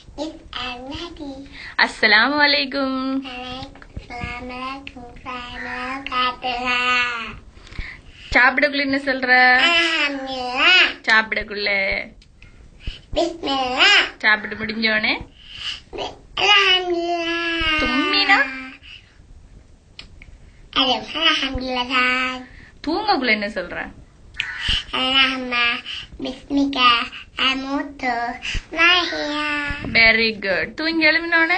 It's Anadi. அஸ்ஸலாமு அலைக்கும் Assalamualaikum warahmatullahi wabarakatuh. சாப்பிடக்குள்ள என்ன சொல்ற Alhamdulillah. சாப்பிடக்குள்ள Bismillah. சாப்பிட்டு முடிஞ்சோனே Alhamdulillah. தும்மினா? Alif, Alhamdulillah. தூங்கக்குள்ள என்ன சொல்ற Allahumma bismika amutu wahia. Very good தூங்கி எழுமினோனே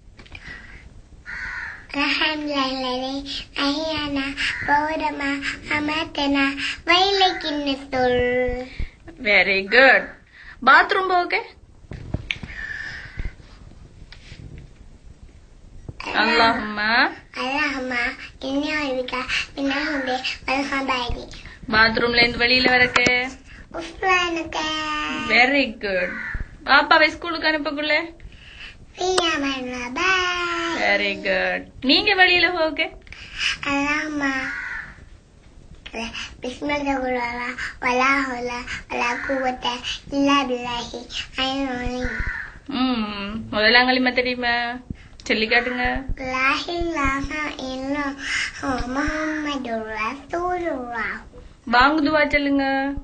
Alhamdulillah. Ahyana bawdama amatana wailakinnatul. Very good bathroom போக அல்லாஹும்மா Allahumma inni a'udzuka min al-hamdi wal khabari. பாத்ரூம்ல இருந்து வெளியில வரக்கு Ufranaka. வெரி குட் பாப்பாவை ஸ்கூலுக்கு அனுப்பக்குள்ள Fiyaman rabai. வெரி குட் நீங்க வெளியில போக Allahumma. Bismillahirrahmanirrahim. Wala hawla wala quwwata illa billahi. Ayyul ம் முதலாம் களிமா தெரியுமா சொல்லி காட்டுங்க La ilaha illallah Muhammadur Rasulullah. வாங்குதுவா சொல்லுங்க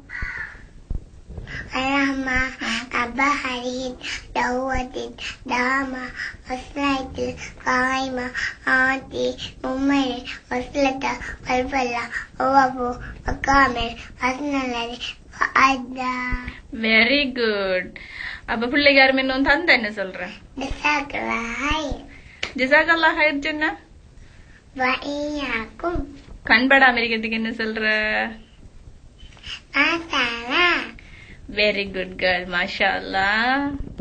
Allahumma Abba Harid Dawatin Dama Waslaitil Qaima Ati Mumari Waslata Walfala Wabu Wakamil Wasnalari Wa'adda very good அப்ப பிள்ளைக்கு யாரும் இன்னும் தந்த என்ன சொல்றேன் Bisakalahai ஜிசாக் ஹைர் சொன்னா Wa'iyakum கண்படாம இருக்கிறதுக்கு என்ன சொல்ற Asala வெரி குட் கேர்ள் மாஷா அல்லாஹ்